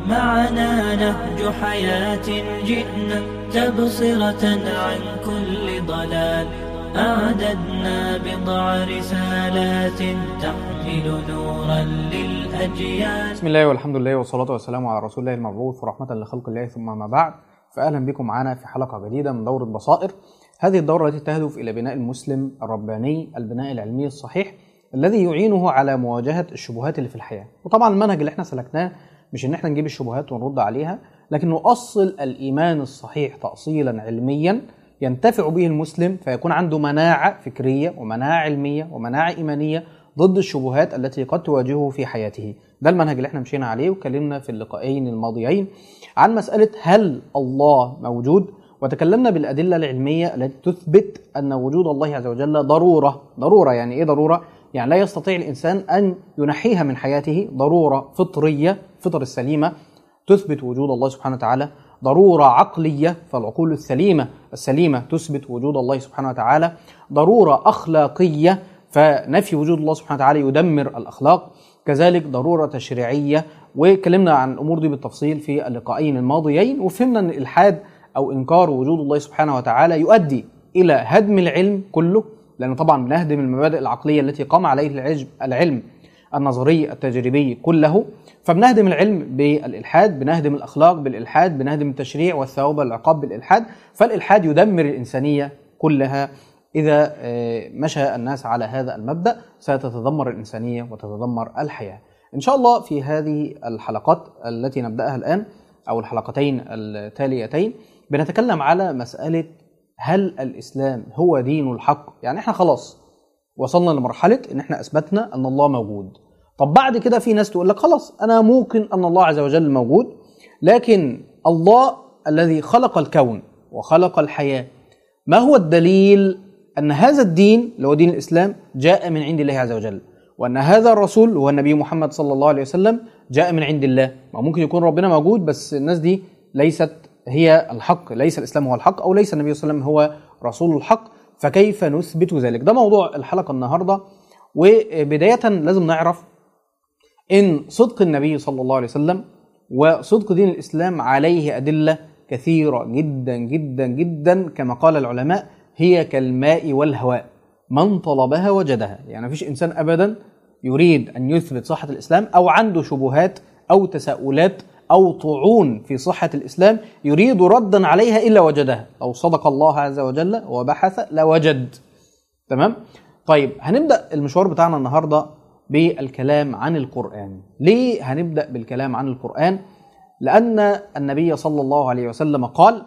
معنا نهج حياة جئنا تبصرة عن كل ضلال أعددنا بضع رسالات تحمل نورا للأجيال بسم الله والحمد لله والصلاة والسلام على رسول الله المبعوث ورحمة لخلق الله ثم ما بعد فأهلا بكم معنا في حلقة جديدة من دورة بصائر هذه الدورة التي تهدف إلى بناء المسلم الرباني البناء العلمي الصحيح الذي يعينه على مواجهة الشبهات اللي في الحياة وطبعا المنهج اللي احنا سلكناه مش ان احنا نجيب الشبهات ونرد عليها لكن نؤصل الإيمان الصحيح تأصيلا علميا ينتفع به المسلم فيكون عنده مناعة فكرية ومناعة علمية ومناعة إيمانية ضد الشبهات التي قد تواجهه في حياته ده المنهج اللي احنا مشينا عليه وكلمنا في اللقاءين الماضيين عن مسألة هل الله موجود وتكلمنا بالأدلة العلمية التي تثبت أن وجود الله عز وجل ضرورة ضرورة يعني إيه ضرورة؟ يعني لا يستطيع الإنسان أن ينحيها من حياته ضرورة فطرية فطر السليمة تثبت وجود الله سبحانه وتعالى ضرورة عقلية فالعقول السليمة السليمة تثبت وجود الله سبحانه وتعالى ضرورة أخلاقية فنفي وجود الله سبحانه وتعالى يدمر الأخلاق كذلك ضرورة تشريعية وكلمنا عن الأمور دي بالتفصيل في اللقاءين الماضيين وفهمنا أن الإلحاد أو إنكار وجود الله سبحانه وتعالى يؤدي إلى هدم العلم كله لأن طبعا بنهدم المبادئ العقلية التي قام عليه العلم النظري التجريبي كله فبنهدم العلم بالإلحاد بنهدم الأخلاق بالإلحاد بنهدم التشريع والثواب والعقاب بالإلحاد فالإلحاد يدمر الإنسانية كلها إذا مشى الناس على هذا المبدأ ستتدمر الإنسانية وتتدمر الحياة إن شاء الله في هذه الحلقات التي نبدأها الآن أو الحلقتين التاليتين بنتكلم على مسألة هل الإسلام هو دين الحق؟ يعني إحنا خلاص وصلنا لمرحلة إن إحنا أثبتنا أن الله موجود طب بعد كده في ناس تقول لك خلاص أنا ممكن أن الله عز وجل موجود لكن الله الذي خلق الكون وخلق الحياة ما هو الدليل أن هذا الدين اللي هو دين الإسلام جاء من عند الله عز وجل وأن هذا الرسول هو النبي محمد صلى الله عليه وسلم جاء من عند الله ما ممكن يكون ربنا موجود بس الناس دي ليست هي الحق ليس الإسلام هو الحق أو ليس النبي صلى الله عليه وسلم هو رسول الحق فكيف نثبت ذلك ده موضوع الحلقة النهاردة وبداية لازم نعرف إن صدق النبي صلى الله عليه وسلم وصدق دين الإسلام عليه أدلة كثيرة جدا جدا جدا كما قال العلماء هي كالماء والهواء من طلبها وجدها يعني مفيش إنسان أبدا يريد أن يثبت صحة الإسلام أو عنده شبهات أو تساؤلات أو طعون في صحة الإسلام يريد ردا عليها إلا وجدها أو صدق الله عز وجل وبحث لوجد تمام طيب هنبدأ المشوار بتاعنا النهاردة بالكلام عن القرآن ليه هنبدأ بالكلام عن القرآن لأن النبي صلى الله عليه وسلم قال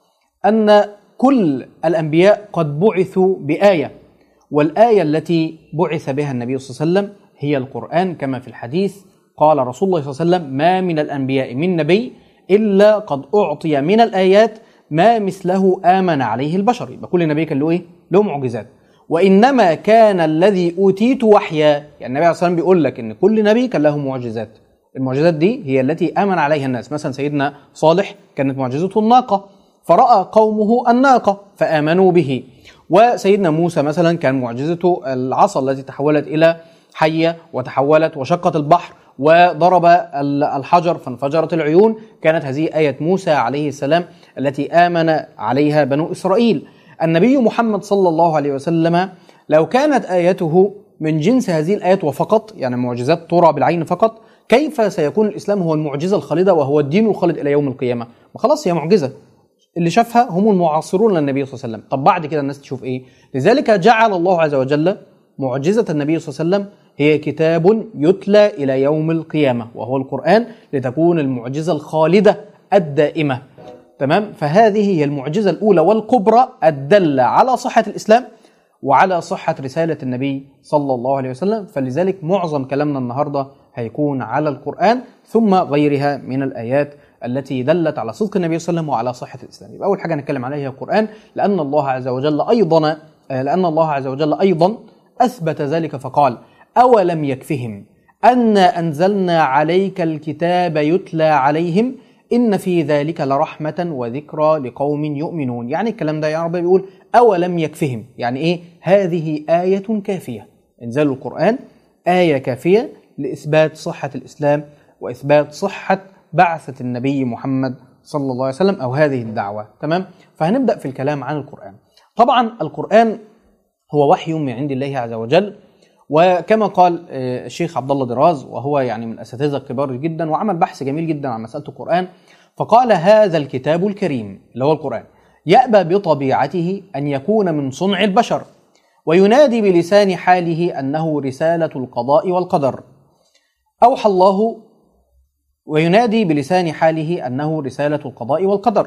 أن كل الأنبياء قد بعثوا بآية والآية التي بعث بها النبي صلى الله عليه وسلم هي القرآن كما في الحديث قال رسول الله صلى الله عليه وسلم ما من الأنبياء من نبي إلا قد أعطي من الآيات ما مثله آمن عليه البشر يبقى كل نبي كان له إيه؟ له معجزات وإنما كان الذي أوتيت وحيا يعني النبي عليه الصلاة والسلام بيقول لك إن كل نبي كان له معجزات المعجزات دي هي التي آمن عليها الناس مثلا سيدنا صالح كانت معجزته الناقة فرأى قومه الناقة فآمنوا به وسيدنا موسى مثلا كان معجزته العصا التي تحولت إلى حية وتحولت وشقت البحر وضرب الحجر فانفجرت العيون كانت هذه آية موسى عليه السلام التي آمن عليها بنو إسرائيل النبي محمد صلى الله عليه وسلم لو كانت آيته من جنس هذه الآيات وفقط يعني معجزات ترى بالعين فقط كيف سيكون الإسلام هو المعجزة الخالدة وهو الدين الخالد إلى يوم القيامة ما خلاص هي معجزة اللي شافها هم المعاصرون للنبي صلى الله عليه وسلم طب بعد كده الناس تشوف إيه لذلك جعل الله عز وجل معجزة النبي صلى الله عليه وسلم هي كتاب يتلى إلى يوم القيامة وهو القرآن لتكون المعجزة الخالدة الدائمة تمام فهذه هي المعجزة الأولى والكبرى الدالة على صحة الإسلام وعلى صحة رسالة النبي صلى الله عليه وسلم فلذلك معظم كلامنا النهاردة هيكون على القرآن ثم غيرها من الآيات التي دلت على صدق النبي صلى الله عليه وسلم وعلى صحة الإسلام يبقى أول حاجة نتكلم عليها هي القرآن لأن الله عز وجل أيضا لأن الله عز وجل أيضا أثبت ذلك فقال أولم يكفهم أنا أنزلنا عليك الكتاب يتلى عليهم إن في ذلك لرحمة وذكرى لقوم يؤمنون يعني الكلام ده يا رب بيقول أولم يكفهم يعني إيه هذه آية كافية إنزال القرآن آية كافية لإثبات صحة الإسلام وإثبات صحة بعثة النبي محمد صلى الله عليه وسلم أو هذه الدعوة تمام فهنبدأ في الكلام عن القرآن طبعا القرآن هو وحي من عند الله عز وجل وكما قال آه، الشيخ عبد الله دراز وهو يعني من الاساتذه الكبار جدا وعمل بحث جميل جدا عن مساله القران فقال هذا الكتاب الكريم اللي هو القران يأبى بطبيعته ان يكون من صنع البشر وينادي بلسان حاله انه رساله القضاء والقدر اوحى الله وينادي بلسان حاله انه رساله القضاء والقدر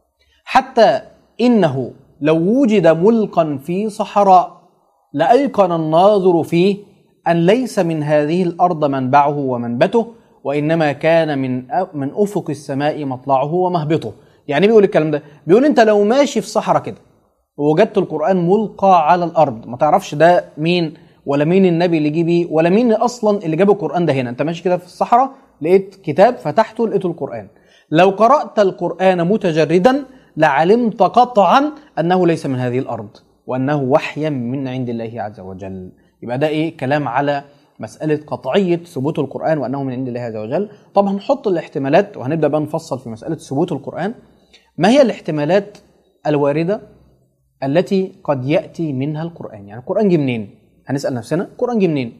حتى انه لو وجد ملقا في صحراء لايقن الناظر فيه ان ليس من هذه الارض منبعه ومنبته وانما كان من من افق السماء مطلعه ومهبطه يعني بيقول الكلام ده بيقول انت لو ماشي في صحراء كده ووجدت القران ملقى على الارض ما تعرفش ده مين ولا مين النبي اللي جه بيه ولا مين اصلا اللي جاب القران ده هنا انت ماشي كده في الصحراء لقيت كتاب فتحته لقيته القران لو قرات القران متجردا لعلمت قطعا انه ليس من هذه الارض وانه وحيا من عند الله عز وجل يبقى ده ايه كلام على مسألة قطعية ثبوت القرآن وأنه من عند الله عز وجل طب هنحط الاحتمالات وهنبدأ بقى نفصل في مسألة ثبوت القرآن ما هي الاحتمالات الواردة التي قد يأتي منها القرآن يعني القرآن جه منين هنسأل نفسنا القرآن جه منين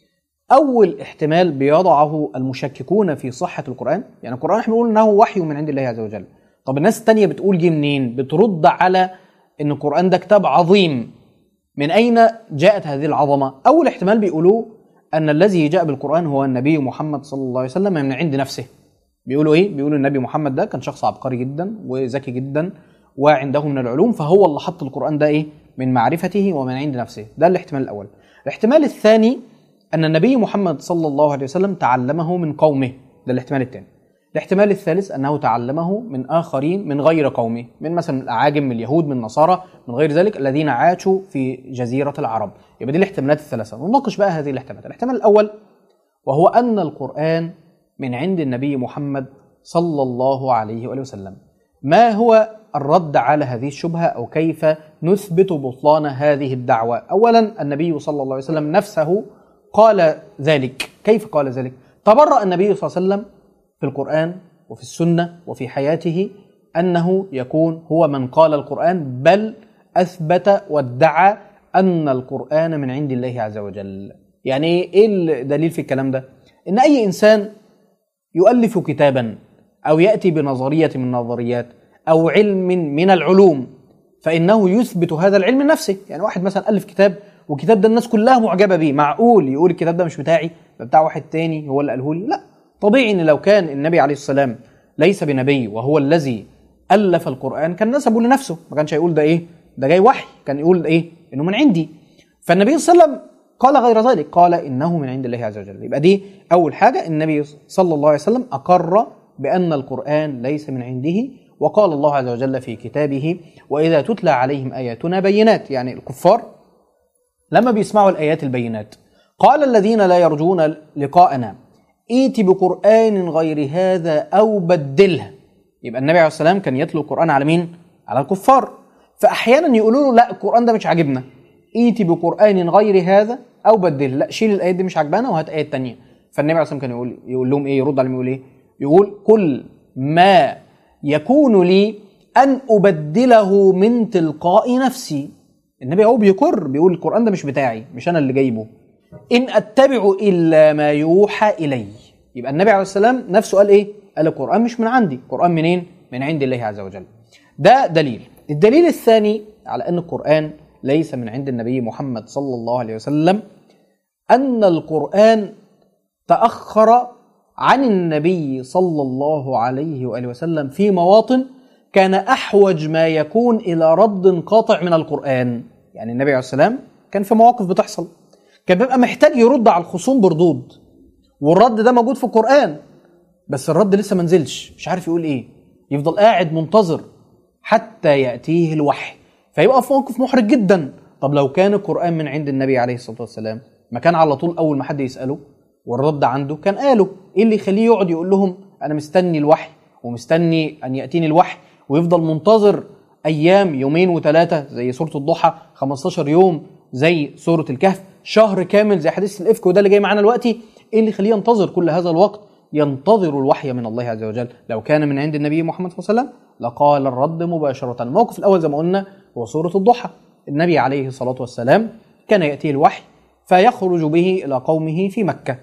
أول احتمال بيضعه المشككون في صحة القرآن يعني القرآن احنا بنقول أنه وحي من عند الله عز وجل طب الناس التانية بتقول جه منين بترد على ان القرآن ده كتاب عظيم من أين جاءت هذه العظمة؟ أول احتمال بيقولوه أن الذي جاء بالقرآن هو النبي محمد صلى الله عليه وسلم من عند نفسه بيقولوا إيه؟ بيقولوا النبي محمد ده كان شخص عبقري جدا وذكي جدا وعنده من العلوم فهو اللي حط القرآن ده إيه؟ من معرفته ومن عند نفسه ده الاحتمال الأول الاحتمال الثاني أن النبي محمد صلى الله عليه وسلم تعلمه من قومه ده الاحتمال الثاني الاحتمال الثالث أنه تعلمه من آخرين من غير قومه من مثلا الأعاجم من اليهود من النصارى من غير ذلك الذين عاشوا في جزيرة العرب يبقى دي الاحتمالات الثلاثة نناقش بقى هذه الاحتمالات الاحتمال الأول وهو أن القرآن من عند النبي محمد صلى الله عليه وآله وسلم ما هو الرد على هذه الشبهة أو كيف نثبت بطلان هذه الدعوة أولا النبي صلى الله عليه وسلم نفسه قال ذلك كيف قال ذلك تبرأ النبي صلى الله عليه وسلم في القرآن وفي السنة وفي حياته أنه يكون هو من قال القرآن بل أثبت وادعى أن القرآن من عند الله عز وجل يعني إيه الدليل في الكلام ده؟ إن أي إنسان يؤلف كتابا أو يأتي بنظرية من النظريات أو علم من العلوم فإنه يثبت هذا العلم نفسه يعني واحد مثلا ألف كتاب والكتاب ده الناس كلها معجبة بيه معقول يقول الكتاب ده مش بتاعي ده بتاع واحد تاني هو اللي قاله لي لا طبيعي ان لو كان النبي عليه السلام ليس بنبي وهو الذي الف القران كان نسبه لنفسه ما كانش هيقول ده ايه ده جاي وحي كان يقول ايه انه من عندي فالنبي صلى الله عليه وسلم قال غير ذلك قال انه من عند الله عز وجل يبقى دي اول حاجه النبي صلى الله عليه وسلم اقر بان القران ليس من عنده وقال الله عز وجل في كتابه واذا تتلى عليهم اياتنا بينات يعني الكفار لما بيسمعوا الايات البينات قال الذين لا يرجون لقاءنا ائت بقرآن غير هذا أو بدله يبقى النبي عليه السلام كان يتلو القرآن على مين؟ على الكفار فأحيانا يقولوا له لا القرآن ده مش عاجبنا ائت بقرآن غير هذا أو بدله لا شيل الآيات دي مش عاجبانا وهات آيات تانية فالنبي عليه السلام كان يقول يقول لهم إيه يرد عليهم يقول إيه؟ يقول كل ما يكون لي أن أبدله من تلقاء نفسي النبي هو بيقر بيقول القرآن ده مش بتاعي مش أنا اللي جايبه إن أتبع إلا ما يوحى إلي يبقى النبي عليه السلام نفسه قال إيه؟ قال القرآن مش من عندي القرآن منين؟ من عند الله عز وجل ده دليل الدليل الثاني على أن القرآن ليس من عند النبي محمد صلى الله عليه وسلم أن القرآن تأخر عن النبي صلى الله عليه وآله وسلم في مواطن كان أحوج ما يكون إلى رد قاطع من القرآن يعني النبي عليه السلام كان في مواقف بتحصل كان بيبقى محتاج يرد على الخصوم بردود والرد ده موجود في القرآن بس الرد لسه ما نزلش مش عارف يقول ايه يفضل قاعد منتظر حتى يأتيه الوحي فيبقى في موقف محرج جدا طب لو كان القرآن من عند النبي عليه الصلاة والسلام ما كان على طول أول ما حد يسأله والرد عنده كان قاله ايه اللي يخليه يقعد يقول لهم انا مستني الوحي ومستني ان ياتيني الوحي ويفضل منتظر ايام يومين وثلاثه زي سوره الضحى 15 يوم زي سوره الكهف شهر كامل زي حديث الافك وده اللي جاي معانا دلوقتي ايه اللي يخليه ينتظر كل هذا الوقت ينتظر الوحي من الله عز وجل لو كان من عند النبي محمد صلى الله عليه وسلم لقال الرد مباشرة الموقف الأول زي ما قلنا هو سورة الضحى النبي عليه الصلاة والسلام كان يأتيه الوحي فيخرج به إلى قومه في مكة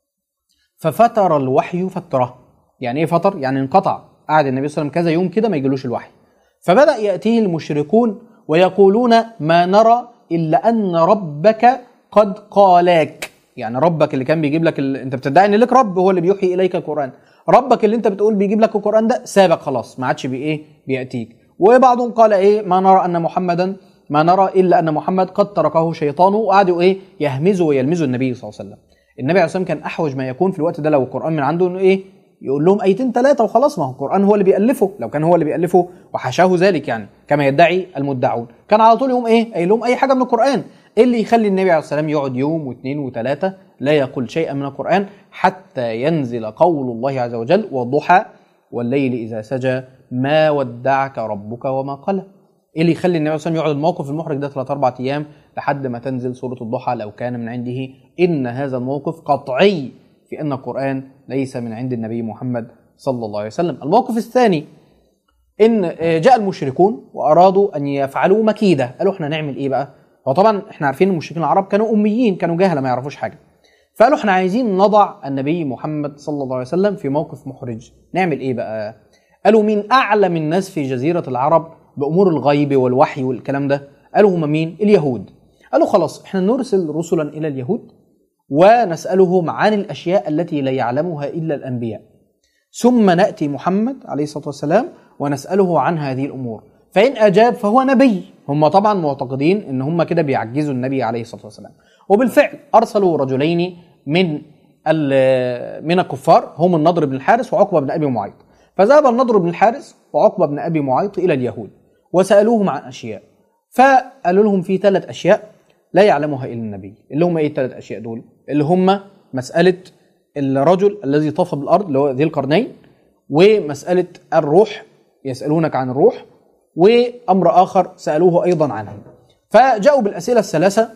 ففتر الوحي فترة يعني إيه فتر؟ يعني انقطع قعد النبي صلى الله عليه وسلم كذا يوم كده ما يجيلوش الوحي فبدأ يأتيه المشركون ويقولون ما نرى إلا أن ربك قد قالاك يعني ربك اللي كان بيجيب لك ال... انت بتدعي ان لك رب هو اللي بيوحي اليك القران ربك اللي انت بتقول بيجيب لك القران ده سابق خلاص ما عادش بايه بياتيك وبعضهم قال ايه ما نرى ان محمدا ما نرى الا ان محمد قد تركه شيطانه وقعدوا ايه يهمزوا ويلمزوا النبي صلى الله عليه وسلم النبي عليه الصلاه والسلام كان احوج ما يكون في الوقت ده لو القران من عنده انه ايه يقول لهم ايتين ثلاثه وخلاص ما هو القران هو اللي بيالفه لو كان هو اللي بيالفه وحاشاه ذلك يعني كما يدعي المدعون كان على طول يقوم ايه قايل لهم اي حاجه من القران ايه اللي يخلي النبي عليه الصلاه والسلام يقعد يوم واثنين وثلاثه لا يقول شيئا من القران حتى ينزل قول الله عز وجل والضحى والليل اذا سجى ما ودعك ربك وما قلى ايه اللي يخلي النبي صلى الله عليه وسلم يقعد الموقف المحرج ده ثلاث اربع ايام لحد ما تنزل سوره الضحى لو كان من عنده ان هذا الموقف قطعي في ان القران ليس من عند النبي محمد صلى الله عليه وسلم الموقف الثاني ان جاء المشركون وارادوا ان يفعلوا مكيده قالوا احنا نعمل ايه بقى هو طبعا احنا عارفين المشركين العرب كانوا اميين كانوا جهله ما يعرفوش حاجه فقالوا احنا عايزين نضع النبي محمد صلى الله عليه وسلم في موقف محرج نعمل ايه بقى قالوا مين اعلم الناس في جزيره العرب بامور الغيب والوحي والكلام ده قالوا هم مين اليهود قالوا خلاص احنا نرسل رسلا الى اليهود ونسالهم عن الاشياء التي لا يعلمها الا الانبياء ثم ناتي محمد عليه الصلاه والسلام ونساله عن هذه الامور فان اجاب فهو نبي هم طبعا معتقدين ان هم كده بيعجزوا النبي عليه الصلاه والسلام وبالفعل ارسلوا رجلين من من الكفار هم النضر بن الحارث وعقبه بن ابي معيط فذهب النضر بن الحارث وعقبه بن ابي معيط الى اليهود وسالوهم عن اشياء فقالوا لهم في ثلاث اشياء لا يعلمها الا النبي اللي هم ايه الثلاث اشياء دول اللي هم مساله الرجل الذي طاف بالارض اللي هو ذي القرنين ومساله الروح يسالونك عن الروح وامر اخر سالوه ايضا عنه فجاءوا بالاسئله الثلاثه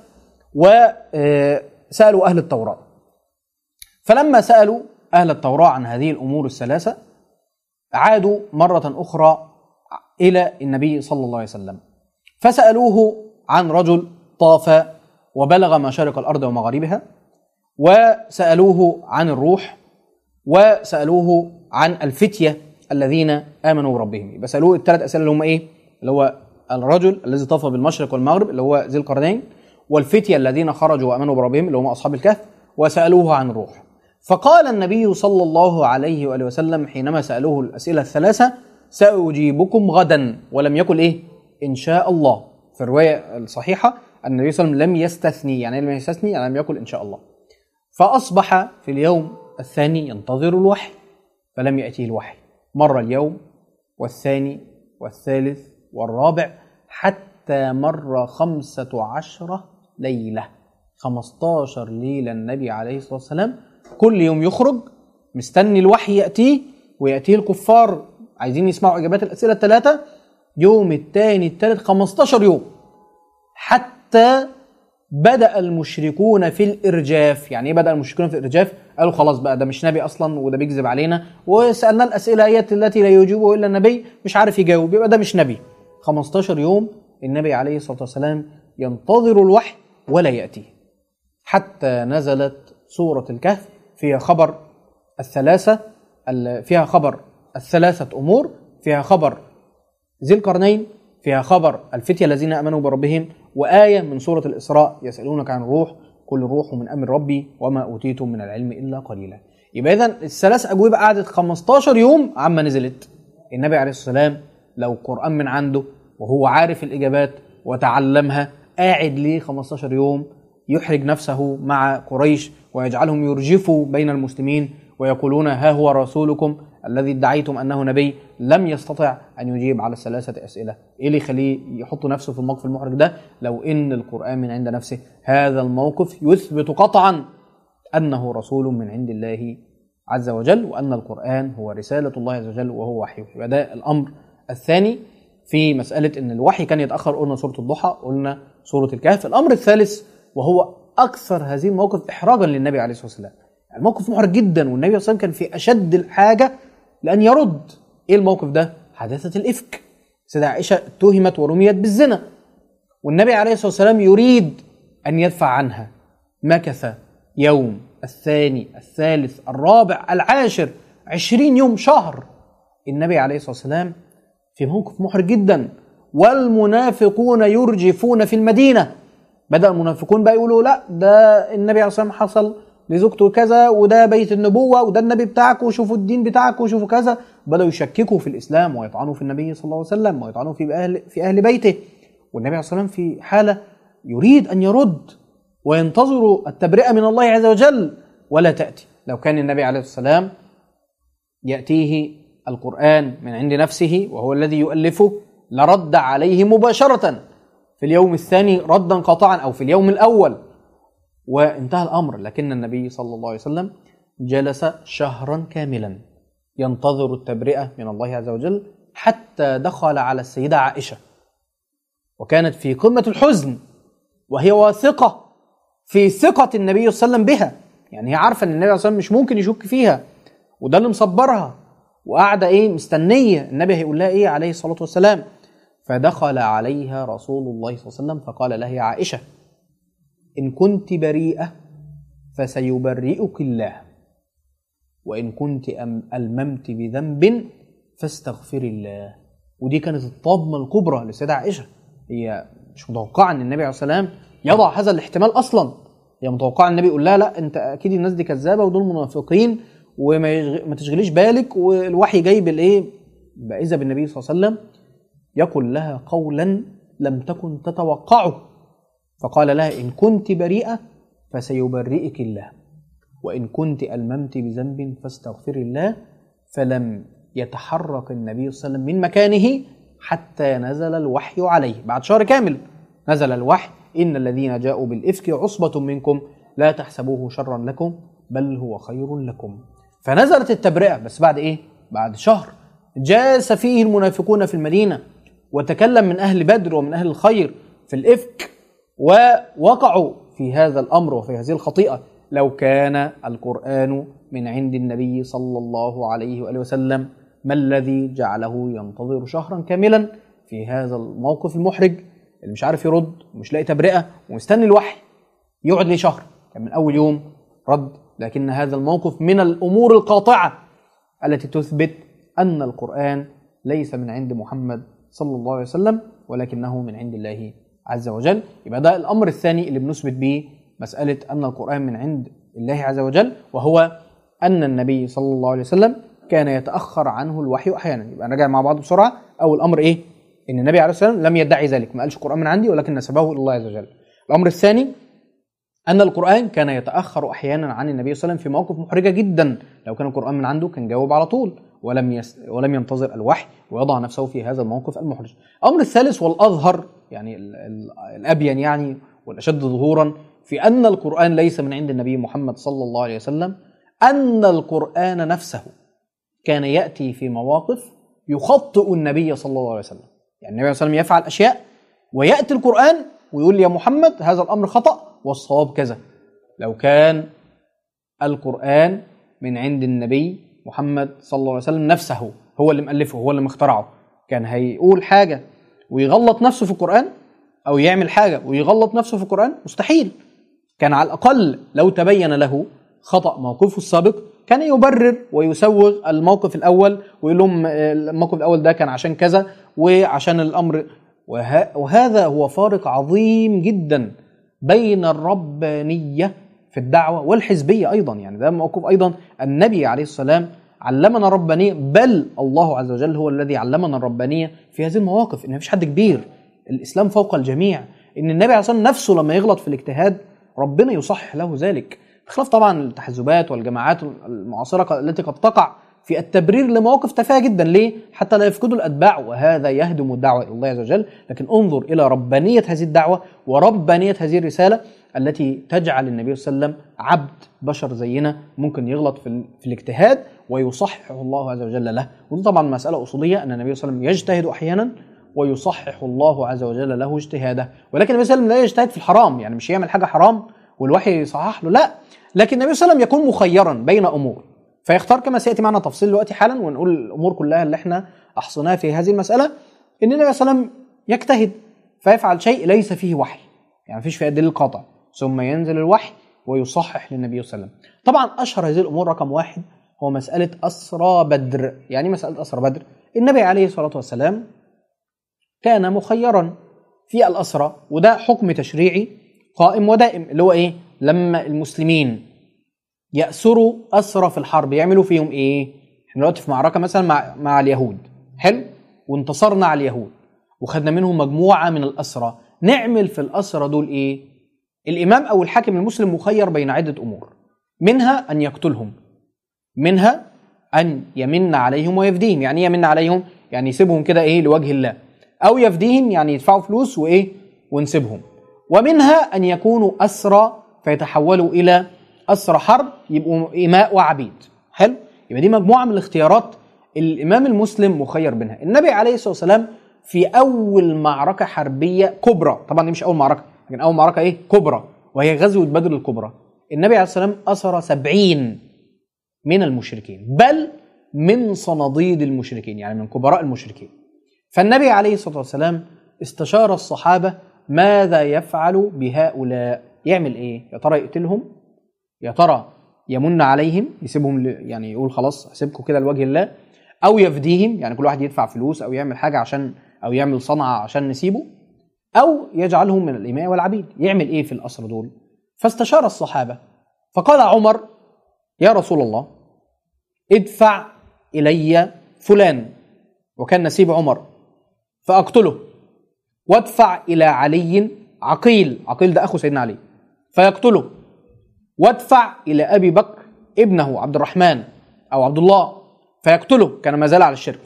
وسالوا اهل التوراه فلما سالوا اهل التوراه عن هذه الامور الثلاثه عادوا مره اخرى الى النبي صلى الله عليه وسلم فسالوه عن رجل طاف وبلغ مشارق الارض ومغاربها وسالوه عن الروح وسالوه عن الفتيه الذين امنوا بربهم يبقى سالوه الثلاث اسئله اللي هم ايه؟ اللي هو الرجل الذي طاف بالمشرق والمغرب اللي هو ذي القرنين والفتيه الذين خرجوا وامنوا بربهم اللي هم اصحاب الكهف وسالوه عن الروح فقال النبي صلى الله عليه واله وسلم حينما سالوه الاسئله الثلاثه ساجيبكم غدا ولم يقل ايه؟ ان شاء الله في الروايه الصحيحه النبي صلى الله عليه وسلم لم يستثني يعني لم يستثني يعني لم يقل ان شاء الله فاصبح في اليوم الثاني ينتظر الوحي فلم ياتيه الوحي مر اليوم والثاني والثالث والرابع حتى مر خمسة عشرة ليلة خمستاشر ليلة النبي عليه الصلاة والسلام كل يوم يخرج مستني الوحي يأتيه ويأتيه الكفار عايزين يسمعوا إجابات الأسئلة الثلاثة يوم الثاني الثالث 15 يوم حتى بدأ المشركون في الإرجاف يعني إيه بدأ المشركون في الإرجاف قالوا خلاص بقى ده مش نبي أصلا وده بيكذب علينا وسألنا الأسئلة هي التي لا يجيبه إلا النبي مش عارف يجاوب يبقى ده مش نبي 15 يوم النبي عليه الصلاة والسلام ينتظر الوحي ولا يأتيه حتى نزلت سورة الكهف فيها خبر الثلاثة فيها خبر الثلاثة أمور فيها خبر ذي القرنين فيها خبر الفتية الذين آمنوا بربهم وآية من سورة الإسراء يسألونك عن الروح كل الروح من أمر ربي وما أوتيتم من العلم إلا قليلا يبقى إذا الثلاث أجوبة قعدت 15 يوم عما نزلت النبي عليه الصلاة والسلام لو القرآن من عنده وهو عارف الإجابات وتعلمها قاعد ليه 15 يوم يحرج نفسه مع قريش ويجعلهم يرجفوا بين المسلمين ويقولون ها هو رسولكم الذي ادعيتم انه نبي لم يستطع ان يجيب على الثلاثه اسئله، ايه اللي يخليه يحط نفسه في الموقف المحرج ده؟ لو ان القران من عند نفسه، هذا الموقف يثبت قطعا انه رسول من عند الله عز وجل وان القران هو رساله الله عز وجل وهو وحيه، يبقى ده الامر الثاني في مساله ان الوحي كان يتاخر قلنا سوره الضحى، قلنا سوره الكهف، الامر الثالث وهو اكثر هذه المواقف احراجا للنبي عليه الصلاه والسلام. الموقف محرج جدا والنبي صلى الله عليه وسلم كان في اشد الحاجه لان يرد ايه الموقف ده حادثه الافك سيدة عائشه اتهمت ورميت بالزنا والنبي عليه الصلاه والسلام يريد ان يدفع عنها مكث يوم الثاني الثالث الرابع العاشر عشرين يوم شهر النبي عليه الصلاة والسلام في موقف محرج جدا والمنافقون يرجفون في المدينة بدأ المنافقون بقى يقولوا لا ده النبي عليه الصلاة والسلام حصل لزوجته كذا وده بيت النبوة وده النبي بتاعك وشوفوا الدين بتاعك وشوفوا كذا بدأوا يشككوا في الإسلام ويطعنوا في النبي صلى الله عليه وسلم ويطعنوا في أهل في أهل بيته والنبي عليه الصلاة والسلام في حالة يريد أن يرد وينتظر التبرئة من الله عز وجل ولا تأتي لو كان النبي عليه الصلاة والسلام يأتيه القرآن من عند نفسه وهو الذي يؤلفه لرد عليه مباشرة في اليوم الثاني ردا قاطعا أو في اليوم الأول وانتهى الأمر لكن النبي صلى الله عليه وسلم جلس شهرا كاملا ينتظر التبرئة من الله عز وجل حتى دخل على السيدة عائشة وكانت في قمة الحزن وهي واثقة في ثقة النبي صلى الله عليه وسلم بها يعني هي عارفة ان النبي صلى الله عليه وسلم مش ممكن يشك فيها وده اللي مصبرها وقاعدة ايه مستنية النبي هيقول لها ايه عليه الصلاة والسلام فدخل عليها رسول الله صلى الله عليه وسلم فقال لها يا عائشة إن كنت بريئة فسيبرئك الله وإن كنت أم- ألممت بذنب فاستغفري الله ودي كانت الطامة الكبرى للسيدة عائشة هي مش متوقعة أن النبي عليه الصلاة والسلام يضع هذا الاحتمال أصلا هي متوقعة أن النبي يقول لها لا أنت أكيد الناس دي كذابة ودول منافقين وما يشغ- ما تشغليش بالك والوحي جاي بالإيه إذا بالنبي صلى الله عليه وسلم يقول لها قولا لم تكن تتوقعه فقال لها إن كنت بريئة فسيبرئك الله وإن كنت ألممت بذنب فاستغفري الله فلم يتحرك النبي صلى الله عليه وسلم من مكانه حتى نزل الوحي عليه بعد شهر كامل نزل الوحي إن الذين جاءوا بالإفك عصبة منكم لا تحسبوه شرا لكم بل هو خير لكم فنزلت التبرئة بس بعد إيه؟ بعد شهر جاس فيه المنافقون في المدينة وتكلم من أهل بدر ومن أهل الخير في الإفك ووقعوا في هذا الأمر وفي هذه الخطيئة لو كان القرآن من عند النبي صلى الله عليه وآله وسلم ما الذي جعله ينتظر شهرا كاملا في هذا الموقف المحرج اللي مش عارف يرد ومش لاقي تبرئة ومستني الوحي يقعد لي شهر كان من أول يوم رد لكن هذا الموقف من الأمور القاطعة التي تثبت أن القرآن ليس من عند محمد صلى الله عليه وسلم ولكنه من عند الله عز وجل يبقى ده الأمر الثاني اللي بنثبت به مسألة أن القرآن من عند الله عز وجل وهو أن النبي صلى الله عليه وسلم كان يتأخر عنه الوحي أحيانا يبقى نرجع مع بعض بسرعة أول أمر إيه؟ إن النبي عليه الصلاة والسلام لم يدعي ذلك ما قالش القرآن من عندي ولكن نسبه إلى الله عز وجل الأمر الثاني أن القرآن كان يتأخر أحيانا عن النبي صلى الله عليه وسلم في مواقف محرجة جدا لو كان القرآن من عنده كان جاوب على طول ولم يس ولم ينتظر الوحي ويضع نفسه في هذا الموقف المحرج. الأمر الثالث والأظهر يعني ال- ال- الأبين يعني والأشد ظهورا في أن القرآن ليس من عند النبي محمد صلى الله عليه وسلم أن القرآن نفسه كان يأتي في مواقف يخطئ النبي صلى الله عليه وسلم يعني النبي صلى الله عليه وسلم يفعل أشياء ويأتي القرآن ويقول يا محمد هذا الأمر خطأ والصواب كذا لو كان القرآن من عند النبي محمد صلى الله عليه وسلم نفسه هو اللي مؤلفه هو اللي مخترعه كان هيقول حاجة ويغلط نفسه في القرآن أو يعمل حاجة ويغلط نفسه في القرآن مستحيل كان على الأقل لو تبين له خطأ موقفه السابق كان يبرر ويسوغ الموقف الأول ويقول لهم آه، الموقف الأول ده كان عشان كذا وعشان الأمر وه- وهذا هو فارق عظيم جدا بين الربانية في الدعوة والحزبية أيضا يعني ده موقف أيضا النبي عليه السلام علمنا الربانية بل الله عز وجل هو الذي علمنا الربانية في هذه المواقف إن مفيش حد كبير الإسلام فوق الجميع إن النبي عليه الصلاة والسلام نفسه لما يغلط في الاجتهاد ربنا يصحح له ذلك بخلاف طبعا التحزبات والجماعات المعاصرة التي قد تقع في التبرير لمواقف تافهه جدا ليه؟ حتى لا يفقدوا الاتباع وهذا يهدم الدعوه الى الله عز وجل، لكن انظر الى ربانيه هذه الدعوه وربانيه هذه الرساله التي تجعل النبي صلى الله عليه وسلم عبد بشر زينا ممكن يغلط في, ال- في الاجتهاد ويصحح الله عز وجل له، ودي طبعا مساله اصوليه ان النبي صلى الله عليه وسلم يجتهد احيانا ويصحح الله عز وجل له اجتهاده، ولكن النبي صلى الله عليه وسلم لا يجتهد في الحرام، يعني مش يعمل حاجه حرام والوحي يصحح له، لا لكن النبي صلى الله عليه وسلم يكون مخيرا بين امور فيختار كما سياتي معنا تفصيل دلوقتي حالا ونقول الامور كلها اللي احنا احصيناها في هذه المساله ان النبي صلى الله عليه وسلم يجتهد فيفعل شيء ليس فيه وحي يعني مفيش فيه دليل قاطع ثم ينزل الوحي ويصحح للنبي صلى الله عليه وسلم طبعا اشهر هذه الامور رقم واحد هو مساله اسرى بدر يعني إيه مساله اسرى بدر النبي عليه الصلاه والسلام كان مخيرا في الاسرى وده حكم تشريعي قائم ودائم اللي هو ايه لما المسلمين يأسروا أسرى في الحرب يعملوا فيهم إيه؟ إحنا دلوقتي في معركة مثلا مع مع اليهود حلو؟ وانتصرنا على اليهود وخدنا منهم مجموعة من الأسرى نعمل في الأسرى دول إيه؟ الإمام أو الحاكم المسلم مخير بين عدة أمور منها أن يقتلهم منها أن يمن عليهم ويفديهم يعني إيه يمن عليهم؟ يعني يسيبهم كده إيه لوجه الله أو يفديهم يعني يدفعوا فلوس وإيه؟ ونسيبهم ومنها أن يكونوا أسرى فيتحولوا إلى أسرى حرب يبقوا إماء وعبيد حلو يبقى دي مجموعة من الاختيارات الإمام المسلم مخير بينها النبي عليه الصلاة والسلام في أول معركة حربية كبرى طبعا دي مش أول معركة لكن أول معركة إيه كبرى وهي غزوة بدر الكبرى النبي عليه الصلاة والسلام أسر سبعين من المشركين بل من صناديد المشركين يعني من كبراء المشركين فالنبي عليه الصلاة والسلام استشار الصحابة ماذا يفعل بهؤلاء يعمل ايه يا ترى يقتلهم يا ترى يمن عليهم يسيبهم ل... يعني يقول خلاص هسيبكم كده لوجه الله او يفديهم يعني كل واحد يدفع فلوس او يعمل حاجه عشان او يعمل صنعه عشان نسيبه او يجعلهم من الاماء والعبيد يعمل ايه في الاسر دول فاستشار الصحابه فقال عمر يا رسول الله ادفع الي فلان وكان نسيب عمر فاقتله وادفع الى علي عقيل عقيل ده اخو سيدنا علي فيقتله وادفع الى ابي بكر ابنه عبد الرحمن او عبد الله فيقتله كان ما زال على الشرك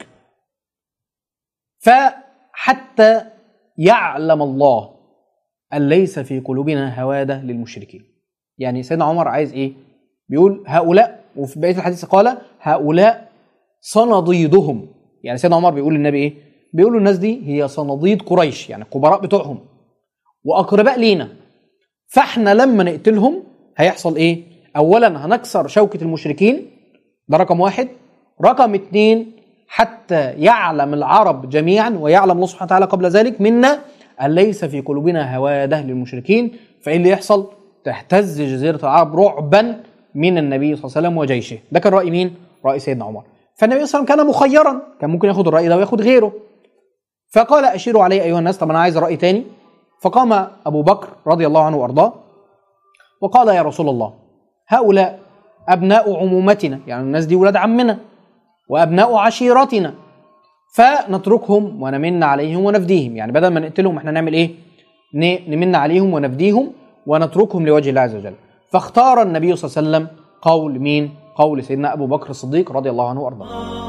فحتى يعلم الله ان ليس في قلوبنا هواده للمشركين يعني سيدنا عمر عايز ايه بيقول هؤلاء وفي بقيه الحديث قال هؤلاء صناديدهم يعني سيدنا عمر بيقول للنبي ايه بيقول له الناس دي هي صناديد قريش يعني الكبراء بتوعهم واقرباء لينا فاحنا لما نقتلهم هيحصل ايه اولا هنكسر شوكة المشركين ده رقم واحد رقم اتنين حتى يعلم العرب جميعا ويعلم الله سبحانه وتعالى قبل ذلك منا أن ليس في قلوبنا هواده للمشركين فإيه اللي يحصل تهتز جزيرة العرب رعبا من النبي صلى الله عليه وسلم وجيشه ده كان رأي مين؟ رأي سيدنا عمر فالنبي صلى الله عليه وسلم كان مخيرا كان ممكن ياخد الرأي ده وياخد غيره فقال أشيروا علي أيها الناس طب أنا عايز رأي تاني فقام أبو بكر رضي الله عنه وأرضاه وقال يا رسول الله هؤلاء أبناء عمومتنا يعني الناس دي ولاد عمنا وأبناء عشيرتنا فنتركهم ونمن عليهم ونفديهم يعني بدل ما نقتلهم احنا نعمل ايه ن- نمن عليهم ونفديهم ونتركهم لوجه الله عز وجل فاختار النبي صلى الله عليه وسلم قول مين قول سيدنا أبو بكر الصديق رضي الله عنه وأرضاه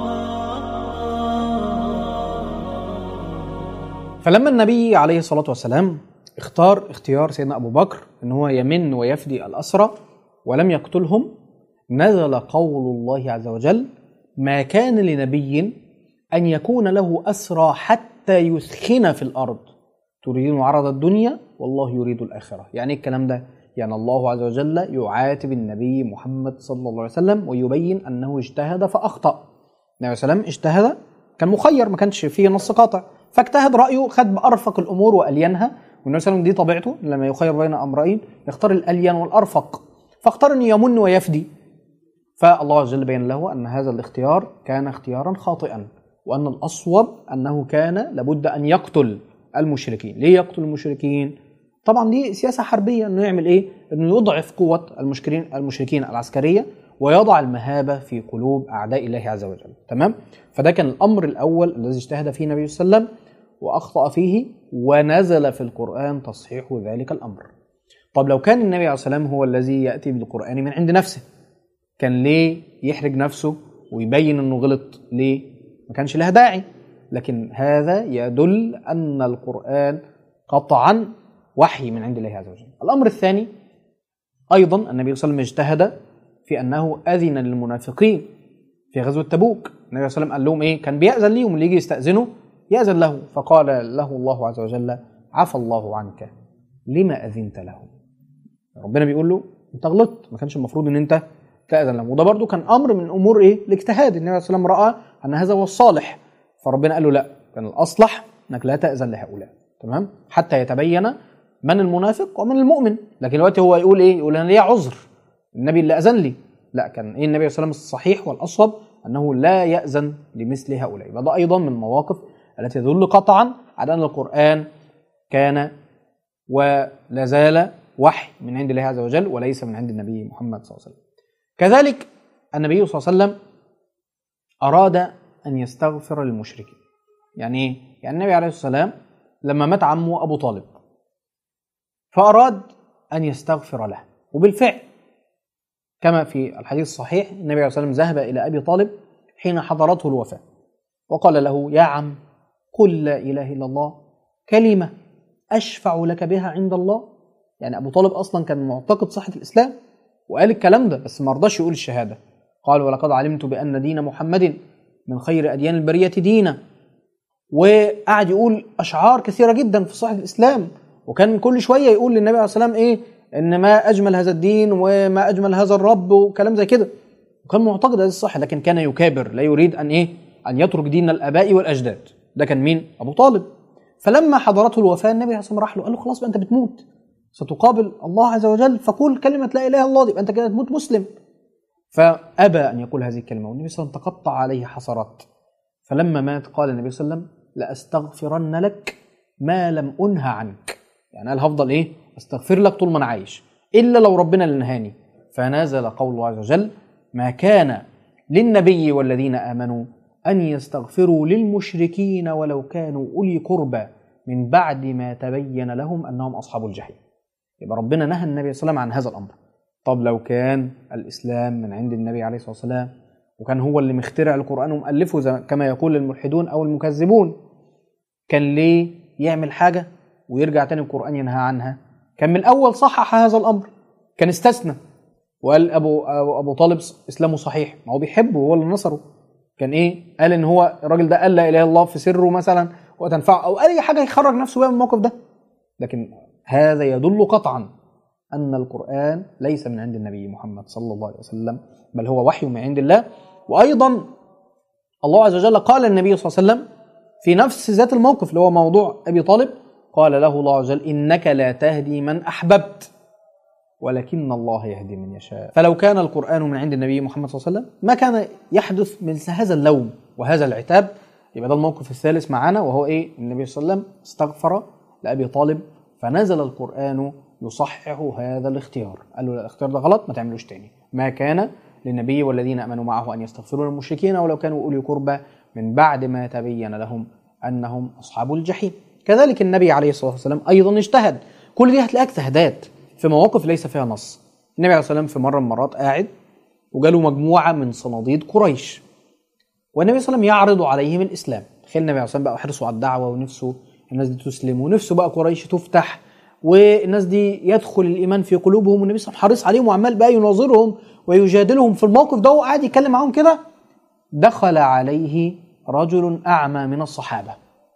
فلما النبي عليه الصلاة والسلام اختار اختيار سيدنا أبو بكر أن هو يمن ويفدي الأسرى ولم يقتلهم نزل قول الله عز وجل ما كان لنبي أن يكون له أسرى حتى يثخن في الأرض تريدون عرض الدنيا والله يريد الآخرة يعني إيه الكلام ده يعني الله عز وجل يعاتب النبي محمد صلى الله عليه وسلم ويبين أنه اجتهد فأخطأ النبي صلى الله عليه وسلم اجتهد كان مخير ما كانش فيه نص قاطع فاجتهد رأيه خد بأرفق الأمور وألينها والنبي صلى الله عليه وسلم دي طبيعته لما يخير بين أمرين يختار الألين والأرفق فاختار أن يمن ويفدي فالله عز وجل بين له أن هذا الاختيار كان اختيارا خاطئا وأن الأصوب أنه كان لابد أن يقتل المشركين ليه يقتل المشركين؟ طبعا دي سياسة حربية أنه يعمل إيه؟ أنه يضعف قوة المشركين المشركين العسكرية ويضع المهابة في قلوب أعداء الله عز وجل تمام؟ فده كان الأمر الأول الذي اجتهد فيه النبي صلى الله عليه وسلم وأخطأ فيه ونزل في القرآن تصحيح ذلك الأمر طب لو كان النبي عليه الصلاة والسلام هو الذي يأتي بالقرآن من عند نفسه كان ليه يحرج نفسه ويبين انه غلط ليه ما كانش لها داعي لكن هذا يدل ان القران قطعا وحي من عند الله عز وجل الامر الثاني ايضا النبي صلى الله عليه وسلم اجتهد في انه اذن للمنافقين في غزوه تبوك النبي صلى الله عليه وسلم قال لهم ايه كان بيأذن ليهم اللي يجي يستأذنه يأذن له فقال له الله عز وجل عفى الله عنك لما أذنت له ربنا بيقول له انت غلطت ما كانش المفروض ان انت تاذن لهم وده برضو كان امر من امور ايه الاجتهاد النبي عليه الصلاه والسلام راى ان هذا هو الصالح فربنا قال له لا كان الاصلح انك لا تاذن لهؤلاء تمام حتى يتبين من المنافق ومن المؤمن لكن دلوقتي هو يقول ايه يقول انا ليا عذر النبي اللي اذن لي لا كان ايه النبي صلى الله عليه وسلم الصحيح والاصوب انه لا ياذن لمثل هؤلاء يبقى ده ايضا من المواقف التي تدل قطعا على ان القران كان ولا زال وحي من عند الله عز وجل وليس من عند النبي محمد صلى الله عليه وسلم كذلك النبي صلى الله عليه وسلم اراد ان يستغفر للمشركين يعني ايه يعني النبي عليه الصلاه والسلام لما مات عمه ابو طالب فاراد ان يستغفر له وبالفعل كما في الحديث الصحيح النبي عليه الصلاه والسلام ذهب الى ابي طالب حين حضرته الوفاه وقال له يا عم قل لا اله الا الله كلمه اشفع لك بها عند الله يعني ابو طالب اصلا كان معتقد صحه الاسلام وقال الكلام ده بس ما رضاش يقول الشهاده قال ولقد علمت بان دين محمد من خير اديان البريه دينا وقعد يقول اشعار كثيره جدا في صحه الاسلام وكان كل شويه يقول للنبي عليه الصلاه والسلام ايه ان ما اجمل هذا الدين وما اجمل هذا الرب وكلام زي كده وكان معتقد هذا الصح لكن كان يكابر لا يريد ان ايه ان يترك دين الاباء والاجداد ده كان مين ابو طالب فلما حضرته الوفاه النبي عليه الصلاه والسلام راح له قال له خلاص بقى انت بتموت ستقابل الله عز وجل فقول كلمه لا اله الا الله يبقى انت كده تموت مسلم فابى ان يقول هذه الكلمه والنبي صلى الله عليه وسلم تقطع عليه حسرات فلما مات قال النبي صلى الله عليه وسلم لاستغفرن لك ما لم انهى عنك يعني قال هفضل ايه استغفر لك طول ما انا عايش الا لو ربنا اللي نهاني فنزل قول الله عز وجل ما كان للنبي والذين امنوا ان يستغفروا للمشركين ولو كانوا اولي قربى من بعد ما تبين لهم انهم اصحاب الجحيم يبقى ربنا نهى النبي صلى الله عليه وسلم عن هذا الامر طب لو كان الاسلام من عند النبي عليه الصلاه والسلام وكان هو اللي مخترع القران ومؤلفه كما يقول الملحدون او المكذبون كان ليه يعمل حاجه ويرجع تاني القران ينهى عنها كان من الاول صحح هذا الامر كان استثنى وقال ابو ابو طالب اسلامه صحيح ما هو بيحبه هو اللي نصره كان ايه قال ان هو الراجل ده قال لا اله الا الله في سره مثلا وتنفعه او اي حاجه يخرج نفسه بيها من الموقف ده لكن هذا يدل قطعا ان القران ليس من عند النبي محمد صلى الله عليه وسلم بل هو وحي من عند الله وايضا الله عز وجل قال النبي صلى الله عليه وسلم في نفس ذات الموقف اللي هو موضوع ابي طالب قال له الله عز وجل انك لا تهدي من احببت ولكن الله يهدي من يشاء فلو كان القرآن من عند النبي محمد صلى الله عليه وسلم ما كان يحدث مثل هذا اللوم وهذا العتاب يبقى ده الموقف الثالث معانا وهو ايه النبي صلى الله عليه وسلم استغفر لأبي طالب فنزل القرآن يصحح هذا الاختيار قال له الاختيار ده غلط ما تعملوش تاني ما كان للنبي والذين امنوا معه ان يستغفروا للمشركين ولو كانوا اولي قربى من بعد ما تبين لهم انهم اصحاب الجحيم كذلك النبي عليه الصلاه والسلام ايضا اجتهد كل دي هتلاقيها اجتهادات في مواقف ليس فيها نص النبي عليه الصلاه والسلام في مره من المرات قاعد وجاله مجموعه من صناديد قريش والنبي صلى الله عليه وسلم يعرض عليهم الاسلام تخيل النبي عليه الصلاه والسلام بقى حرصه على الدعوه ونفسه الناس دي تسلم ونفسه بقى قريش تفتح والناس دي يدخل الايمان في قلوبهم والنبي صلى الله عليه وسلم حريص عليهم وعمال بقى يناظرهم ويجادلهم في الموقف ده وقاعد يتكلم معاهم كده دخل عليه رجل اعمى من الصحابه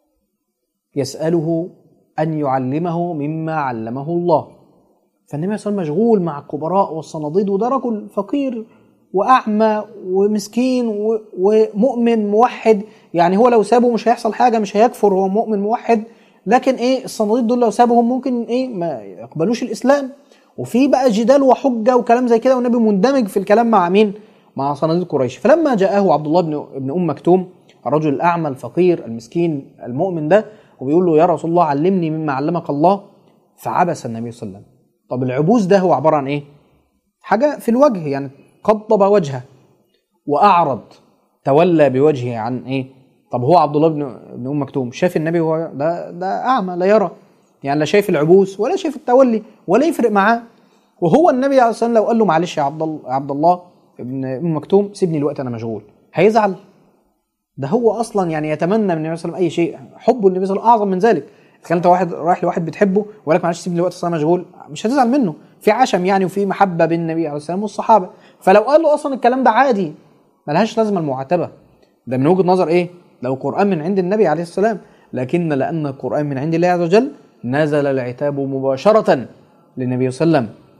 يساله ان يعلمه مما علمه الله فالنبي صلى الله عليه وسلم مشغول مع الكبراء والصناديد وده رجل فقير واعمى ومسكين ومؤمن موحد يعني هو لو سابه مش هيحصل حاجه مش هيكفر هو مؤمن موحد لكن ايه الصناديد دول لو سابهم ممكن ايه ما يقبلوش الاسلام وفي بقى جدال وحجه وكلام زي كده والنبي مندمج في الكلام مع مين؟ مع صناديد قريش فلما جاءه عبد الله بن ابن ام مكتوم الرجل الاعمى الفقير المسكين المؤمن ده وبيقول له يا رسول الله علمني مما علمك الله فعبس النبي صلى الله عليه وسلم طب العبوس ده هو عباره عن ايه؟ حاجه في الوجه يعني قضب وجهه واعرض تولى بوجهه عن ايه؟ طب هو عبد الله بن ابن ام مكتوم شاف النبي وهو ده ده اعمى لا يرى يعني لا شايف العبوس ولا شايف التولي ولا يفرق معاه وهو النبي عليه الصلاه والسلام لو قال له معلش يا عبد الله عبد الله ابن ام مكتوم سيبني الوقت انا مشغول هيزعل ده هو اصلا يعني يتمنى من النبي صلى الله عليه وسلم اي شيء حبه للنبي صلى الله عليه وسلم اعظم من ذلك كان انت واحد رايح لواحد بتحبه وقال لك معلش سيبني الوقت اصلا مشغول مش هتزعل منه في عشم يعني وفي محبه بين النبي عليه السلام والصحابه فلو قال له اصلا الكلام ده عادي ملهاش لازمه المعاتبه ده من وجهه نظر ايه لو القران من عند النبي عليه السلام لكن لان القران من عند الله عز وجل نزل العتاب مباشره للنبي صلى الله عليه وسلم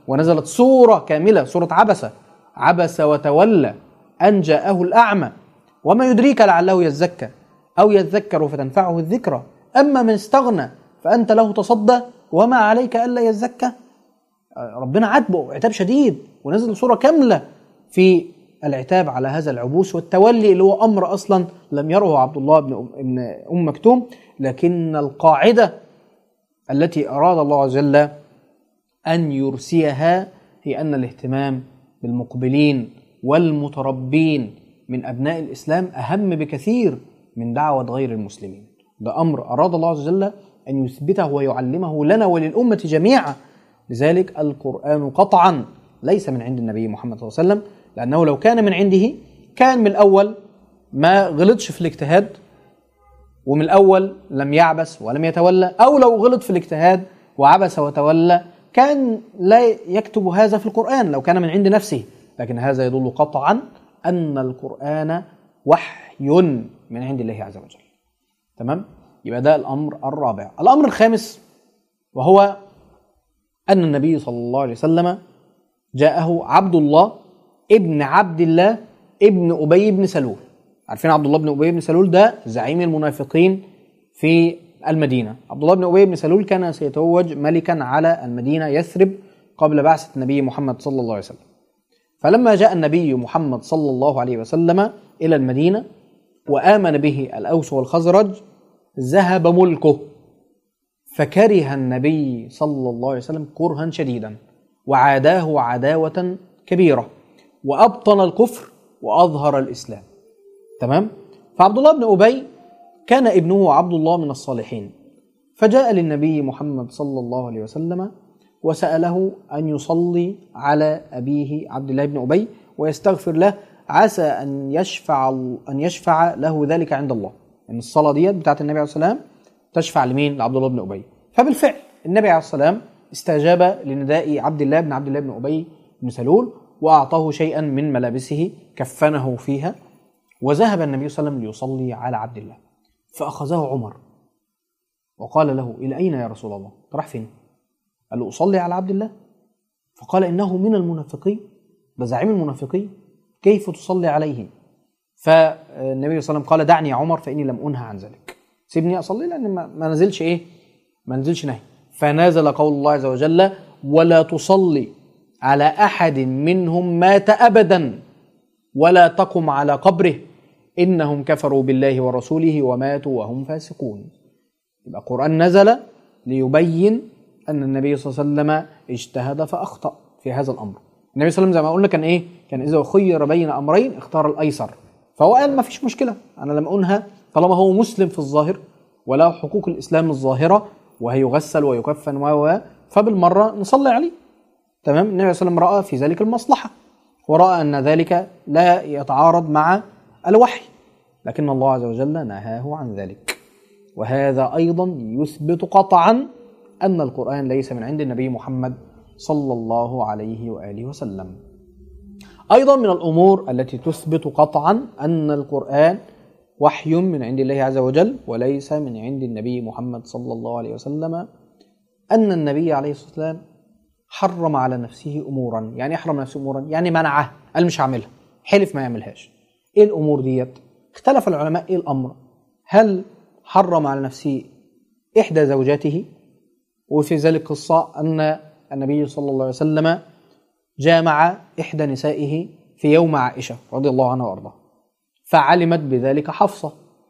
ونزلت سورة كاملة سورة عبسة عبس وتولى أن جاءه الأعمى وما يدريك لعله يزكى أو يذكر فتنفعه الذكرى أما من استغنى فأنت له تصدى وما عليك ألا يزكى ربنا عاتبه عتاب شديد ونزل سورة كاملة في العتاب على هذا العبوس والتولي اللي هو أمر أصلا لم يره عبد الله بن أم, بن أم مكتوم لكن القاعدة التي أراد الله عز وجل أن يرسيها هي أن الاهتمام بالمقبلين والمتربين من أبناء الإسلام أهم بكثير من دعوة غير المسلمين ده أمر أراد الله عز وجل أن يثبته ويعلمه لنا وللأمة جميعا لذلك القرآن قطعا ليس من عند النبي محمد صلى الله عليه وسلم لأنه لو كان من عنده كان من الأول ما غلطش في الاجتهاد ومن الأول لم يعبس ولم يتولى أو لو غلط في الاجتهاد وعبس وتولى كان لا يكتب هذا في القرآن لو كان من عند نفسه لكن هذا يدل قطعا أن القرآن وحي من عند الله عز وجل تمام يبقى ده الأمر الرابع الأمر الخامس وهو أن النبي صلى الله عليه وسلم جاءه عبد الله ابن عبد الله ابن أبي بن سلول عارفين عبد الله بن أبي بن سلول ده زعيم المنافقين في المدينة عبد الله بن أبي بن سلول كان سيتوج ملكا على المدينة يثرب قبل بعثة النبي محمد صلى الله عليه وسلم فلما جاء النبي محمد صلى الله عليه وسلم إلى المدينة وآمن به الأوس والخزرج ذهب ملكه فكره النبي صلى الله عليه وسلم كرها شديدا وعاداه عداوة كبيرة وأبطن الكفر وأظهر الإسلام تمام فعبد الله بن أبي كان ابنه عبد الله من الصالحين فجاء للنبي محمد صلى الله عليه وسلم وسأله أن يصلي على أبيه عبد الله بن أبي ويستغفر له عسى أن يشفع أن يشفع له ذلك عند الله ان يعني الصلاه ديت بتاعت النبي عليه الصلاه والسلام تشفع لمين؟ لعبد الله بن ابي فبالفعل النبي عليه الصلاه والسلام استجاب لنداء عبد الله بن عبد الله بن ابي بن سلول واعطاه شيئا من ملابسه كفنه فيها وذهب النبي صلى الله عليه وسلم ليصلي على عبد الله فاخذه عمر وقال له الى اين يا رسول الله؟ راح فين؟ قال له اصلي على عبد الله فقال انه من المنافقين ده زعيم المنافقين كيف تصلي عليه؟ فالنبي صلى الله عليه وسلم قال دعني يا عمر فاني لم انهى عن ذلك سيبني اصلي لان ما نزلش ايه ما نزلش نهي فنزل قول الله عز وجل ولا تصلي على احد منهم مات ابدا ولا تقم على قبره انهم كفروا بالله ورسوله وماتوا وهم فاسقون يبقى القران نزل ليبين ان النبي صلى الله عليه وسلم اجتهد فاخطا في هذا الامر النبي صلى الله عليه وسلم زي ما قلنا كان ايه كان اذا خير بين امرين اختار الايسر فهو قال ما فيش مشكلة أنا لم أنهى طالما هو مسلم في الظاهر وله حقوق الإسلام الظاهرة وهيغسل ويكفن و فبالمرة نصلي عليه تمام النبي صلى الله عليه وسلم رأى في ذلك المصلحة ورأى أن ذلك لا يتعارض مع الوحي لكن الله عز وجل نهاه عن ذلك وهذا أيضا يثبت قطعا أن القرآن ليس من عند النبي محمد صلى الله عليه وآله وسلم أيضا من الأمور التي تثبت قطعا أن القرآن وحي من عند الله عز وجل وليس من عند النبي محمد صلى الله عليه وسلم أن النبي عليه الصلاة والسلام حرم على نفسه أمورا يعني يحرم نفسه أمورا يعني منعه قال مش هعملها حلف ما يعملهاش إيه الأمور ديت اختلف العلماء إيه الأمر هل حرم على نفسه إحدى زوجاته وفي ذلك قصة أن النبي صلى الله عليه وسلم جامع إحدى نسائه في يوم عائشة رضي الله عنها وأرضاها فعلمت بذلك حفصة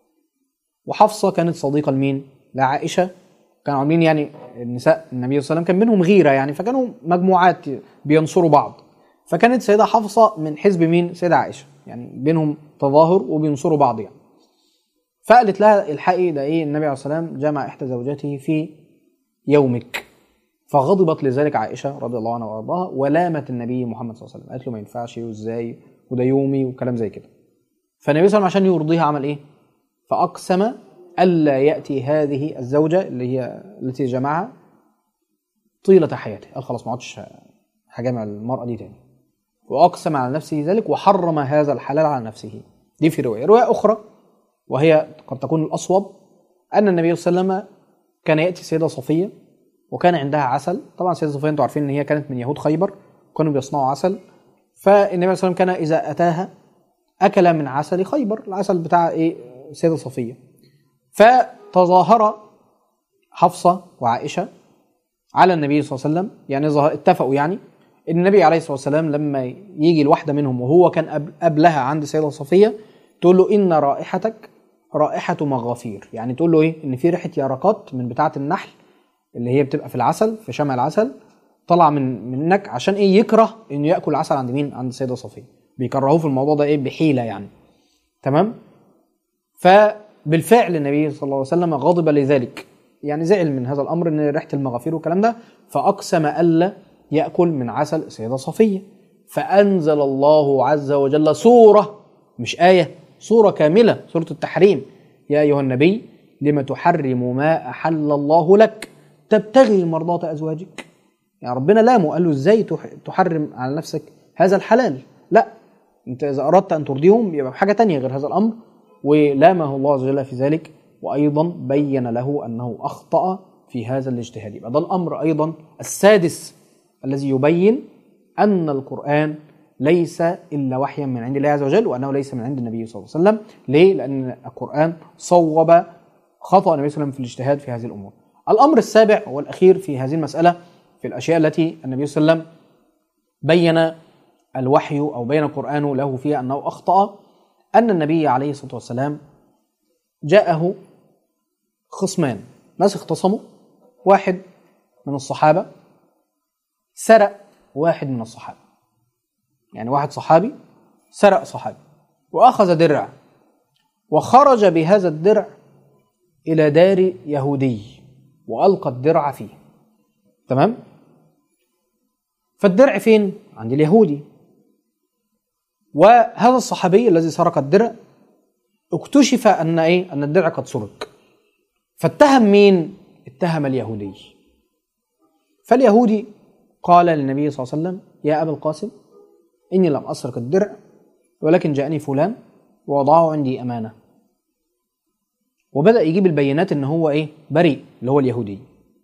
وحفصة كانت صديقة لمين؟ لعائشة كانوا عاملين يعني النساء النبي صلى الله عليه وسلم كان بينهم غيرة يعني فكانوا مجموعات بينصروا بعض فكانت سيدة حفصة من حزب مين؟ سيدة عائشة يعني بينهم تظاهر وبينصروا بعض يعني فقالت لها الحقي ده ايه النبي عليه الصلاه والسلام جمع احدى زوجاته في يومك فغضبت لذلك عائشه رضي الله عنها وارضاها ولامت النبي محمد صلى الله عليه وسلم قالت له ما ينفعش وازاي وده يومي وكلام زي كده فالنبي صلى الله عليه وسلم عشان يرضيها عمل ايه؟ فاقسم الا ياتي هذه الزوجه اللي هي التي جمعها طيله حياته قال خلاص ما عدتش هجامع المراه دي تاني واقسم على نفسه ذلك وحرم هذا الحلال على نفسه دي في روايه روايه اخرى وهي قد تكون الاصوب ان النبي صلى الله عليه وسلم كان ياتي السيده صفيه وكان عندها عسل طبعا سيدة صفية انتوا عارفين ان هي كانت من يهود خيبر وكانوا بيصنعوا عسل فالنبي صلى الله عليه وسلم كان اذا اتاها اكل من عسل خيبر العسل بتاع ايه سيدة صفية فتظاهر حفصة وعائشة على النبي صلى الله عليه وسلم يعني ظه- اتفقوا يعني ان النبي عليه الصلاه والسلام لما يجي الواحده منهم وهو كان قبل- قبلها عند سيده صفيه تقول له ان رائحتك رائحه مغافير يعني تقول له ايه ان في ريحه يرقات من بتاعه النحل اللي هي بتبقى في العسل في شمع العسل طلع من منك عشان ايه يكره انه ياكل عسل عند مين عند السيده صفيه بيكرهوه في الموضوع ده ايه بحيله يعني تمام فبالفعل النبي صلى الله عليه وسلم غضب لذلك يعني زعل من هذا الامر ان ريحه المغافير والكلام ده فاقسم الا ياكل من عسل السيده صفيه فانزل الله عز وجل سوره مش ايه سوره كامله سوره التحريم يا ايها النبي لم تحرم ما احل الله لك تبتغي مرضات ازواجك يعني ربنا لامه قال له ازاي تح- تحرم على نفسك هذا الحلال لا انت اذا اردت ان ترضيهم يبقى حاجه تانية غير هذا الامر ولامه الله عز وجل في ذلك وايضا بين له انه اخطا في هذا الاجتهاد يبقى ده الامر ايضا السادس الذي يبين ان القران ليس الا وحيا من عند الله عز وجل وانه ليس من عند النبي صلى الله عليه وسلم ليه لان القران صوب خطا النبي صلى الله عليه وسلم في الاجتهاد في هذه الامور الامر السابع والاخير في هذه المساله في الاشياء التي النبي صلى الله عليه وسلم بين الوحي او بين القران له فيها انه اخطا ان النبي عليه الصلاه والسلام جاءه خصمان ناس اختصموا واحد من الصحابه سرق واحد من الصحابه يعني واحد صحابي سرق صحابي واخذ درع وخرج بهذا الدرع الى دار يهودي والقى الدرع فيه تمام فالدرع فين عند اليهودي وهذا الصحابي الذي سرق الدرع اكتشف ان ايه ان الدرع قد سرق فاتهم مين اتهم اليهودي فاليهودي قال للنبي صلى الله عليه وسلم يا ابا القاسم اني لم اسرق الدرع ولكن جاءني فلان ووضعه عندي امانه وبدا يجيب البينات ان هو ايه بريء اللي هو اليهودي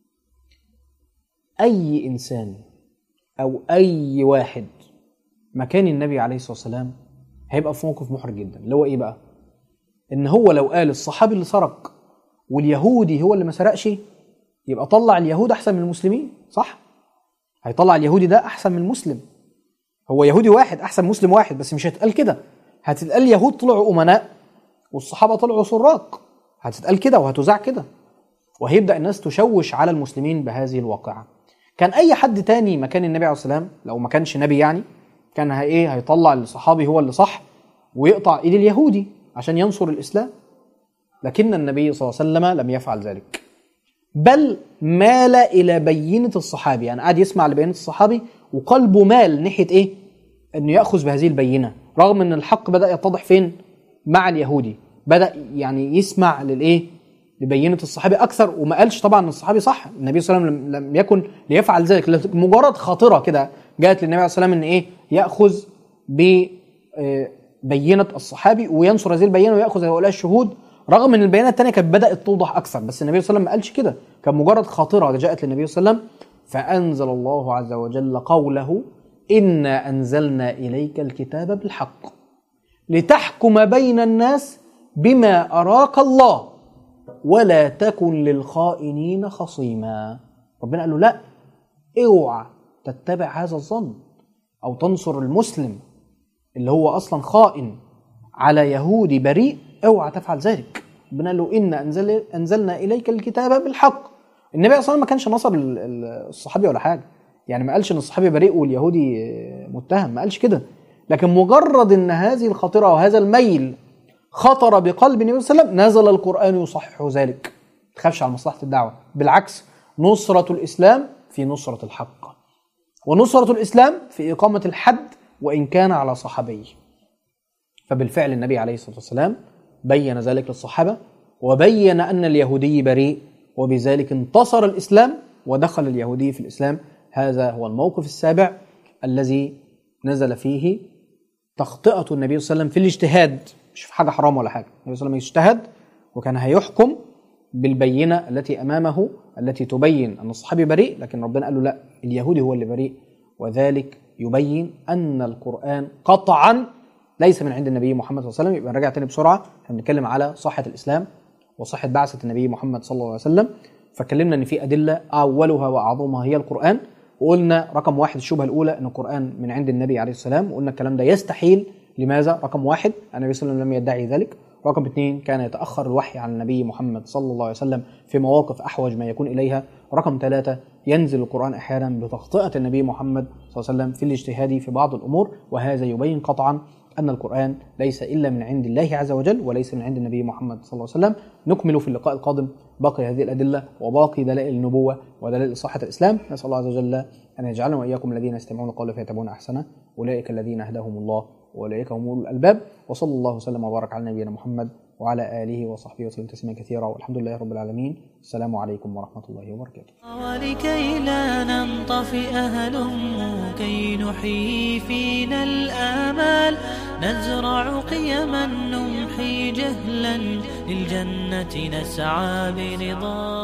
اي انسان او اي واحد مكان النبي عليه الصلاه والسلام هيبقى في موقف محرج جدا اللي هو ايه بقى ان هو لو قال الصحابي اللي سرق واليهودي هو اللي ما سرقش يبقى طلع اليهود احسن من المسلمين صح هيطلع اليهودي ده احسن من المسلم هو يهودي واحد احسن من مسلم واحد بس مش هتقال كده هتتقال اليهود طلعوا امناء والصحابه طلعوا سراق هتتقال كده وهتذاع كده وهيبدا الناس تشوش على المسلمين بهذه الواقعه كان اي حد تاني مكان النبي عليه الصلاه والسلام لو ما كانش نبي يعني كان هي ايه هيطلع الصحابي هو اللي صح ويقطع ايد اليهودي عشان ينصر الاسلام لكن النبي صلى الله عليه وسلم لم يفعل ذلك بل مال الى بينه الصحابي يعني قعد يسمع لبينه الصحابي وقلبه مال ناحيه ايه انه ياخذ بهذه البينه رغم ان الحق بدا يتضح فين مع اليهودي بدا يعني يسمع للايه لبينه الصحابي اكثر وما قالش طبعا ان الصحابي صح النبي صلى الله عليه وسلم لم- لم يكن ليفعل ذلك لكن مجرد خاطره كده جاءت للنبي عليه الصلاه والسلام ان ايه ياخذ ببينه الصحابي وينصر هذه البينه وياخذ هؤلاء الشهود رغم ان البيانات الثانيه كانت بدات توضح اكثر بس النبي صلى الله عليه وسلم ما قالش كده كان مجرد خاطره جاءت للنبي صلى الله عليه وسلم فانزل الله عز وجل قوله انا انزلنا اليك الكتاب بالحق لتحكم بين الناس بما اراك الله ولا تكن للخائنين خصيما ربنا قال له لا اوعى تتبع هذا الظن او تنصر المسلم اللي هو اصلا خائن على يهودي بريء اوعى تفعل ذلك ربنا قال له ان انزل انزلنا اليك الكتاب بالحق النبي اصلا ما كانش نصر ال- ال- الصحابي ولا حاجه يعني ما قالش ان الصحابي بريء واليهودي آه، متهم ما قالش كده لكن مجرد ان هذه الخطيره وهذا الميل خطر بقلب النبي صلى الله عليه وسلم نزل القران يصحح ذلك ما تخافش على مصلحه الدعوه بالعكس نصره الاسلام في نصره الحق ونصرة الإسلام في إقامة الحد وإن كان على صحابي فبالفعل النبي عليه الصلاة والسلام بين ذلك للصحابة وبين أن اليهودي بريء وبذلك انتصر الإسلام ودخل اليهودي في الإسلام هذا هو الموقف السابع الذي نزل فيه تخطئة النبي صلى الله عليه وسلم في الاجتهاد مش في حاجة حرام ولا حاجة النبي صلى الله عليه وسلم اجتهد وكان هيحكم بالبينة التي أمامه التي تبين أن الصحابي بريء لكن ربنا قال له لا اليهودي هو اللي بريء وذلك يبين أن القرآن قطعا ليس من عند النبي محمد صلى الله عليه وسلم يبقى نرجع تاني بسرعة احنا بنتكلم على صحة الإسلام وصحة بعثة النبي محمد صلى الله عليه وسلم فاتكلمنا ان في ادله اولها واعظمها هي القران وقلنا رقم واحد الشبهه الاولى ان القران من عند النبي عليه السلام وقلنا الكلام ده يستحيل لماذا؟ رقم واحد النبي صلى الله عليه وسلم لم يدعي ذلك رقم اثنين كان يتاخر الوحي عن النبي محمد صلى الله عليه وسلم في مواقف احوج ما يكون اليها رقم ثلاثه ينزل القران احيانا بتخطئه النبي محمد صلى الله عليه وسلم في الاجتهاد في بعض الامور وهذا يبين قطعا أن القرآن ليس إلا من عند الله عز وجل وليس من عند النبي محمد صلى الله عليه وسلم نكمل في اللقاء القادم باقي هذه الأدلة وباقي دلائل النبوة ودلائل صحة الإسلام نسأل الله عز وجل أن يجعلنا وإياكم الذين يستمعون القول فيتبعون أحسنه أولئك الذين هداهم الله وأولئك هم أولو الألباب وصلى الله وسلم وبارك على نبينا محمد وعلى آله وصحبه وسلم تسليما كثيرا والحمد لله رب العالمين السلام عليكم ورحمة الله وبركاته ولكي لا ننطفئ هلم كي نحيي فينا الآمال نزرع قيما نمحي جهلا للجنة نسعى برضا